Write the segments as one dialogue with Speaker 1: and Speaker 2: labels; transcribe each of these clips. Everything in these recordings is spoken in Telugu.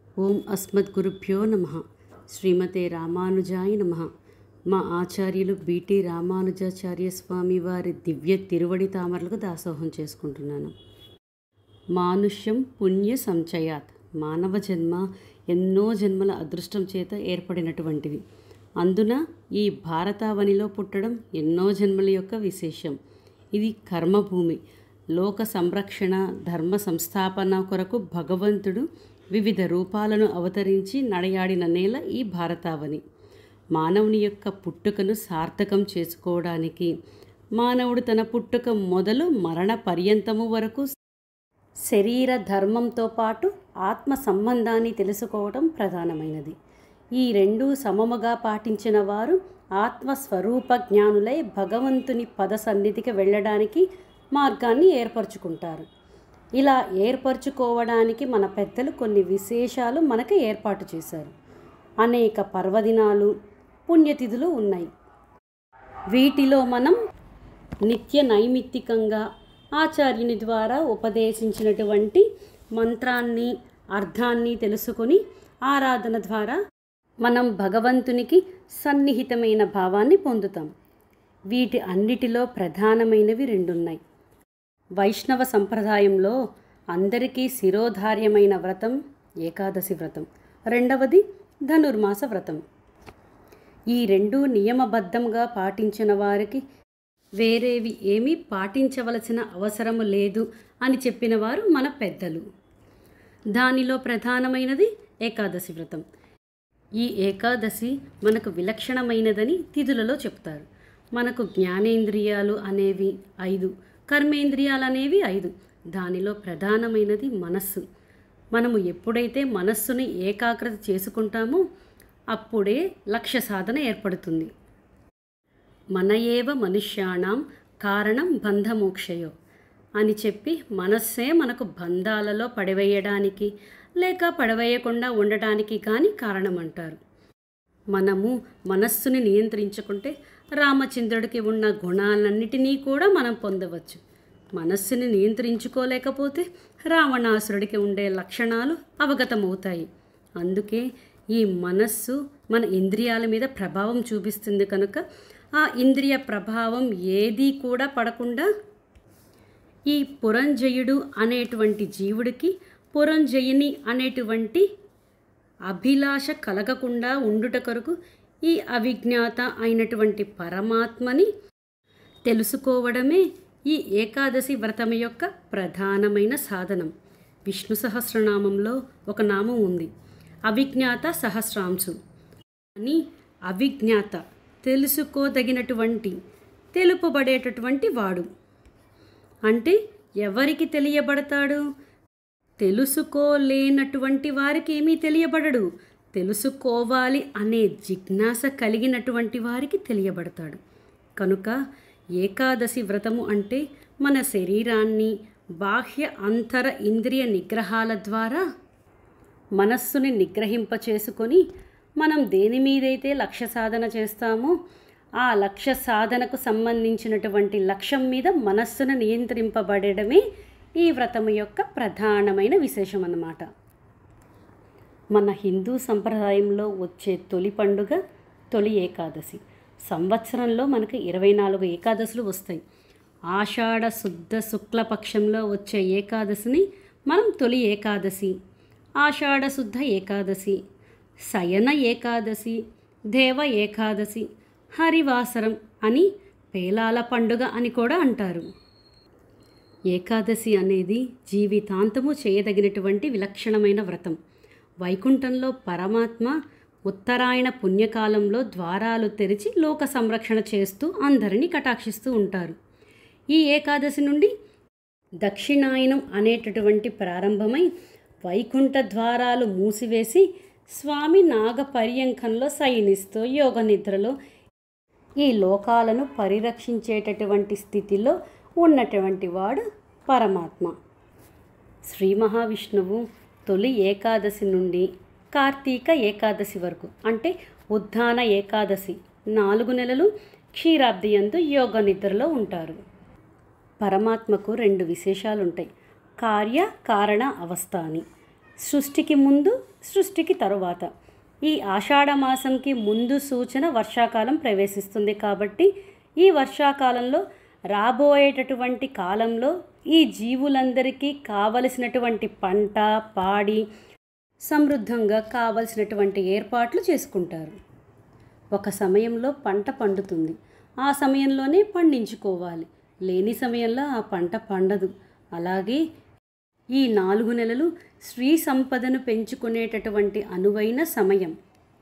Speaker 1: ఓం అస్మద్గురుభ్యో నమ శ్రీమతే రామానుజాయ నమ మా ఆచార్యులు బీటీ రామానుజాచార్య స్వామి వారి దివ్య తిరువడి తామరలకు దాసోహం చేసుకుంటున్నాను మానుష్యం పుణ్య సంచయాత్ మానవ జన్మ ఎన్నో జన్మల అదృష్టం చేత ఏర్పడినటువంటిది అందున ఈ భారతావనిలో పుట్టడం ఎన్నో జన్మల యొక్క విశేషం ఇది కర్మభూమి లోక సంరక్షణ ధర్మ సంస్థాపన కొరకు భగవంతుడు వివిధ రూపాలను అవతరించి నడయాడిన నేల ఈ భారతావని మానవుని యొక్క పుట్టుకను సార్థకం చేసుకోవడానికి మానవుడు తన పుట్టుక మొదలు మరణ పర్యంతము వరకు శరీర ధర్మంతో పాటు ఆత్మ సంబంధాన్ని తెలుసుకోవడం ప్రధానమైనది ఈ రెండు సమముగా పాటించిన వారు ఆత్మస్వరూప జ్ఞానులై భగవంతుని పద సన్నిధికి వెళ్ళడానికి మార్గాన్ని ఏర్పరచుకుంటారు ఇలా ఏర్పరచుకోవడానికి మన పెద్దలు కొన్ని విశేషాలు మనకు ఏర్పాటు చేశారు అనేక పర్వదినాలు పుణ్యతిథులు ఉన్నాయి వీటిలో మనం నిత్య నైమిత్తికంగా ఆచార్యుని ద్వారా ఉపదేశించినటువంటి మంత్రాన్ని అర్థాన్ని తెలుసుకొని ఆరాధన ద్వారా మనం భగవంతునికి సన్నిహితమైన భావాన్ని పొందుతాం వీటి అన్నిటిలో ప్రధానమైనవి రెండున్నాయి వైష్ణవ సంప్రదాయంలో అందరికీ శిరోధార్యమైన వ్రతం ఏకాదశి వ్రతం రెండవది ధనుర్మాస వ్రతం ఈ రెండు నియమబద్ధంగా పాటించిన వారికి వేరేవి ఏమీ పాటించవలసిన అవసరము లేదు అని చెప్పిన వారు మన పెద్దలు దానిలో ప్రధానమైనది ఏకాదశి వ్రతం ఈ ఏకాదశి మనకు విలక్షణమైనదని తిథులలో చెప్తారు మనకు జ్ఞానేంద్రియాలు అనేవి ఐదు కర్మేంద్రియాలు అనేవి ఐదు దానిలో ప్రధానమైనది మనస్సు మనము ఎప్పుడైతే మనస్సుని ఏకాగ్రత చేసుకుంటామో అప్పుడే లక్ష్య సాధన ఏర్పడుతుంది మన ఏవ మనుష్యాణం కారణం బంధమోక్షయో అని చెప్పి మనస్సే మనకు బంధాలలో పడవేయడానికి లేక పడవేయకుండా ఉండటానికి కానీ కారణం అంటారు మనము మనస్సుని నియంత్రించుకుంటే రామచంద్రుడికి ఉన్న గుణాలన్నిటినీ కూడా మనం పొందవచ్చు మనస్సుని నియంత్రించుకోలేకపోతే రావణాసురుడికి ఉండే లక్షణాలు అవగతమవుతాయి అందుకే ఈ మనస్సు మన ఇంద్రియాల మీద ప్రభావం చూపిస్తుంది కనుక ఆ ఇంద్రియ ప్రభావం ఏదీ కూడా పడకుండా ఈ పురంజయుడు అనేటువంటి జీవుడికి పురంజయుని అనేటువంటి అభిలాష కలగకుండా ఉండుట కొరకు ఈ అవిజ్ఞాత అయినటువంటి పరమాత్మని తెలుసుకోవడమే ఈ ఏకాదశి వ్రతం యొక్క ప్రధానమైన సాధనం విష్ణు సహస్రనామంలో ఒక నామం ఉంది అవిజ్ఞాత సహస్రాంశు అని అవిజ్ఞాత తెలుసుకోదగినటువంటి తెలుపబడేటటువంటి వాడు అంటే ఎవరికి తెలియబడతాడు తెలుసుకోలేనటువంటి వారికి ఏమీ తెలియబడడు తెలుసుకోవాలి అనే జిజ్ఞాస కలిగినటువంటి వారికి తెలియబడతాడు కనుక ఏకాదశి వ్రతము అంటే మన శరీరాన్ని బాహ్య అంతర ఇంద్రియ నిగ్రహాల ద్వారా మనస్సుని నిగ్రహింప చేసుకొని మనం దేని మీదైతే లక్ష్య సాధన చేస్తామో ఆ లక్ష్య సాధనకు సంబంధించినటువంటి లక్ష్యం మీద మనస్సును నియంత్రింపబడమే ఈ వ్రతము యొక్క ప్రధానమైన విశేషం అన్నమాట మన హిందూ సంప్రదాయంలో వచ్చే తొలి పండుగ తొలి ఏకాదశి సంవత్సరంలో మనకు ఇరవై నాలుగు ఏకాదశులు వస్తాయి ఆషాఢ శుద్ధ శుక్లపక్షంలో వచ్చే ఏకాదశిని మనం తొలి ఏకాదశి ఆషాఢ శుద్ధ ఏకాదశి శయన ఏకాదశి దేవ ఏకాదశి హరివాసరం అని పేలాల పండుగ అని కూడా అంటారు ఏకాదశి అనేది జీవితాంతము చేయదగినటువంటి విలక్షణమైన వ్రతం వైకుంఠంలో పరమాత్మ ఉత్తరాయణ పుణ్యకాలంలో ద్వారాలు తెరిచి లోక సంరక్షణ చేస్తూ అందరినీ కటాక్షిస్తూ ఉంటారు ఈ ఏకాదశి నుండి దక్షిణాయనం అనేటటువంటి ప్రారంభమై వైకుంఠ ద్వారాలు మూసివేసి స్వామి నాగ పర్యంకంలో శయనిస్తూ యోగ నిద్రలో ఈ లోకాలను పరిరక్షించేటటువంటి స్థితిలో ఉన్నటువంటి వాడు పరమాత్మ శ్రీ మహావిష్ణువు తొలి ఏకాదశి నుండి కార్తీక ఏకాదశి వరకు అంటే ఉద్దాన ఏకాదశి నాలుగు నెలలు క్షీరాబ్ది యందు యోగ నిద్రలో ఉంటారు పరమాత్మకు రెండు విశేషాలు ఉంటాయి కార్య కారణ అవస్థ అని సృష్టికి ముందు సృష్టికి తరువాత ఈ ఆషాఢ మాసంకి ముందు సూచన వర్షాకాలం ప్రవేశిస్తుంది కాబట్టి ఈ వర్షాకాలంలో రాబోయేటటువంటి కాలంలో ఈ జీవులందరికీ కావలసినటువంటి పంట పాడి సమృద్ధంగా కావలసినటువంటి ఏర్పాట్లు చేసుకుంటారు ఒక సమయంలో పంట పండుతుంది ఆ సమయంలోనే పండించుకోవాలి లేని సమయంలో ఆ పంట పండదు అలాగే ఈ నాలుగు నెలలు స్త్రీ సంపదను పెంచుకునేటటువంటి అనువైన సమయం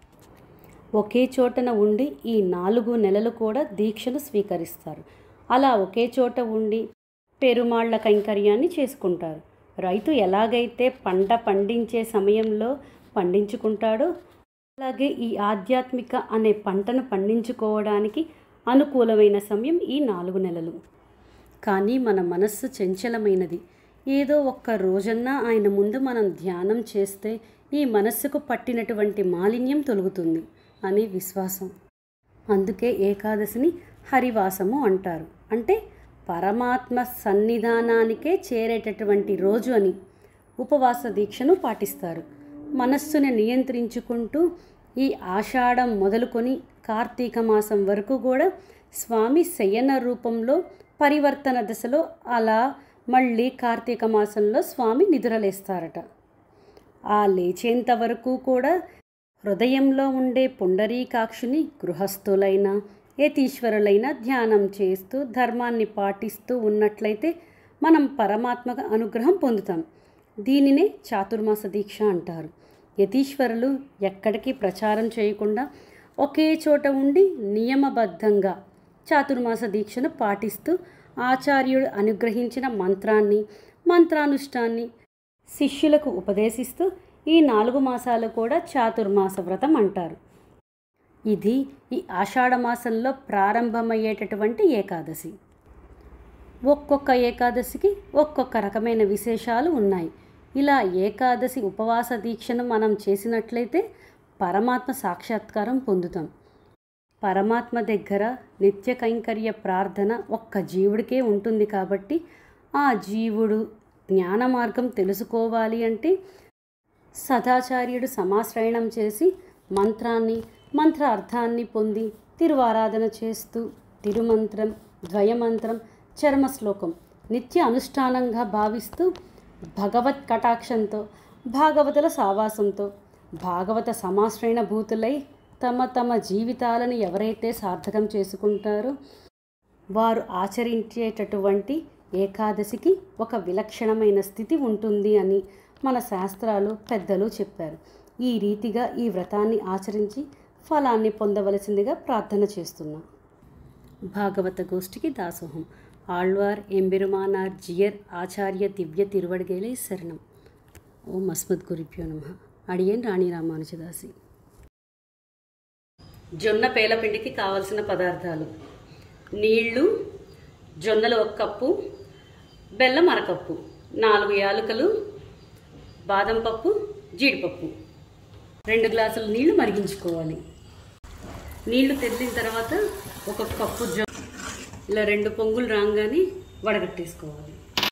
Speaker 1: ఒకే చోటన ఉండి ఈ నాలుగు నెలలు కూడా దీక్షను స్వీకరిస్తారు అలా ఒకే చోట ఉండి పెరుమాళ్ల కైంకర్యాన్ని చేసుకుంటారు రైతు ఎలాగైతే పంట పండించే సమయంలో పండించుకుంటాడో అలాగే ఈ ఆధ్యాత్మిక అనే పంటను పండించుకోవడానికి అనుకూలమైన సమయం ఈ నాలుగు నెలలు కానీ మన మనస్సు చంచలమైనది ఏదో ఒక్క రోజన్నా ఆయన ముందు మనం ధ్యానం చేస్తే ఈ మనస్సుకు పట్టినటువంటి మాలిన్యం తొలుగుతుంది అనే విశ్వాసం అందుకే ఏకాదశిని హరివాసము అంటారు అంటే పరమాత్మ సన్నిధానానికే చేరేటటువంటి రోజు అని ఉపవాస దీక్షను పాటిస్తారు మనస్సుని నియంత్రించుకుంటూ ఈ ఆషాఢం మొదలుకొని కార్తీక మాసం వరకు కూడా స్వామి శయన రూపంలో పరివర్తన దశలో అలా మళ్ళీ కార్తీక మాసంలో స్వామి నిద్రలేస్తారట ఆ లేచేంత వరకు కూడా హృదయంలో ఉండే పుండరీకాక్షుని గృహస్థులైన యతీశ్వరులైన ధ్యానం చేస్తూ ధర్మాన్ని పాటిస్తూ ఉన్నట్లయితే మనం పరమాత్మ అనుగ్రహం పొందుతాం దీనినే చాతుర్మాస దీక్ష అంటారు యతీశ్వరులు ఎక్కడికి ప్రచారం చేయకుండా ఒకే చోట ఉండి నియమబద్ధంగా చాతుర్మాస దీక్షను పాటిస్తూ ఆచార్యుడు అనుగ్రహించిన మంత్రాన్ని మంత్రానుష్ఠాన్ని శిష్యులకు ఉపదేశిస్తూ ఈ నాలుగు మాసాలు కూడా చాతుర్మాస వ్రతం అంటారు ఇది ఈ ఆషాఢ మాసంలో ప్రారంభమయ్యేటటువంటి ఏకాదశి ఒక్కొక్క ఏకాదశికి ఒక్కొక్క రకమైన విశేషాలు ఉన్నాయి ఇలా ఏకాదశి ఉపవాస దీక్షను మనం చేసినట్లయితే పరమాత్మ సాక్షాత్కారం పొందుతాం పరమాత్మ దగ్గర నిత్య కైంకర్య ప్రార్థన ఒక్క జీవుడికే ఉంటుంది కాబట్టి ఆ జీవుడు జ్ఞాన మార్గం తెలుసుకోవాలి అంటే సదాచార్యుడు సమాశ్రయణం చేసి మంత్రాన్ని మంత్ర అర్థాన్ని పొంది తిరువారాధన చేస్తూ తిరుమంత్రం ద్వయమంత్రం చర్మ శ్లోకం నిత్య అనుష్ఠానంగా భావిస్తూ భగవత్ కటాక్షంతో భాగవతుల సావాసంతో భాగవత సమాశ్రయణ భూతులై తమ తమ జీవితాలను ఎవరైతే సార్థకం చేసుకుంటారో వారు ఆచరించేటటువంటి ఏకాదశికి ఒక విలక్షణమైన స్థితి ఉంటుంది అని మన శాస్త్రాలు పెద్దలు చెప్పారు ఈ రీతిగా ఈ వ్రతాన్ని ఆచరించి ఫలాన్ని పొందవలసిందిగా ప్రార్థన చేస్తున్నాం భాగవత గోష్ఠికి దాసోహం ఆళ్వార్ ఎంబెరుమానార్ జియర్ ఆచార్య దివ్య తిరువడిగేలే శరణం ఓం అస్మద్ గురిభ్యో నమ అడియన్ రాణి రామానుజదాసి జొన్న పేలపిండికి కావలసిన పదార్థాలు నీళ్లు జొన్నలు ఒక కప్పు బెల్లం అరకప్పు నాలుగు యాలకులు బాదం పప్పు జీడిపప్పు రెండు గ్లాసులు నీళ్లు మరిగించుకోవాలి నీళ్లు తెల్లిన తర్వాత ఒక కప్పు జొ ఇలా రెండు పొంగులు రాగానే వడగట్టేసుకోవాలి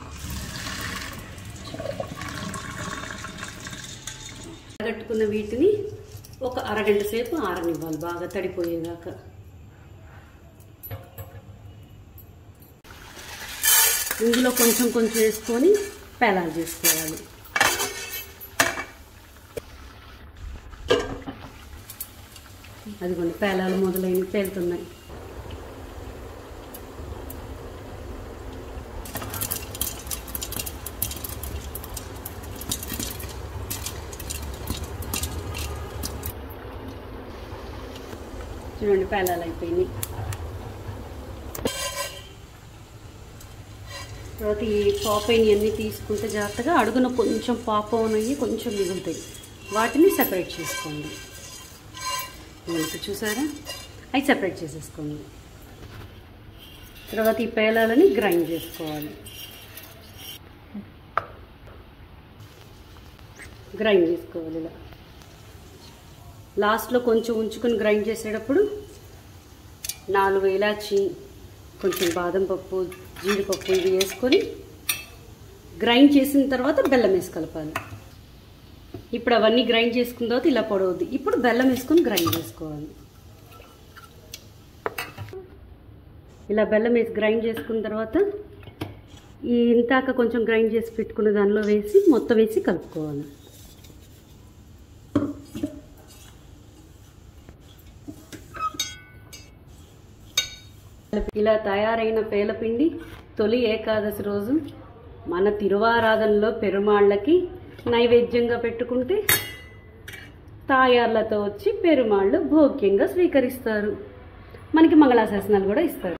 Speaker 1: వడగట్టుకున్న వీటిని ఒక అరగంట సేపు ఆరనివ్వాలి బాగా తడిపోయేదాకా ఇందులో కొంచెం కొంచెం వేసుకొని పేలాలు చేసుకోవాలి అదిగోండి పేలాలు మొదలైన పేలుతున్నాయి చూడండి పేలాలు అయిపోయినాయి తర్వాత ఈ పాపైని అన్నీ తీసుకుంటే జాగ్రత్తగా అడుగున కొంచెం పాపం అయ్యి కొంచెం మిగులుతాయి వాటిని సెపరేట్ చేసుకోండి మనకు చూసారా అవి సెపరేట్ చేసేసుకోండి తర్వాత ఈ పేలాలని గ్రైండ్ చేసుకోవాలి గ్రైండ్ చేసుకోవాలి ఇలా లాస్ట్లో కొంచెం ఉంచుకొని గ్రైండ్ చేసేటప్పుడు నాలుగు ఇలాచి కొంచెం బాదం పప్పు జీడిపప్పు ఇవి వేసుకొని గ్రైండ్ చేసిన తర్వాత బెల్లం వేసి కలపాలి ఇప్పుడు అవన్నీ గ్రైండ్ చేసుకున్న తర్వాత ఇలా పొడవుద్ది ఇప్పుడు బెల్లం వేసుకొని గ్రైండ్ చేసుకోవాలి ఇలా బెల్లం వేసి గ్రైండ్ చేసుకున్న తర్వాత ఈ ఇంతాక కొంచెం గ్రైండ్ చేసి పెట్టుకున్న దానిలో వేసి మొత్తం వేసి కలుపుకోవాలి ఇలా తయారైన పేలపిండి తొలి ఏకాదశి రోజు మన తిరువారాధనలో పెరుమాళ్ళకి నైవేద్యంగా పెట్టుకుంటే తాయార్లతో వచ్చి పెరుమాళ్ళు భోగ్యంగా స్వీకరిస్తారు మనకి మంగళాశాసనాలు కూడా ఇస్తారు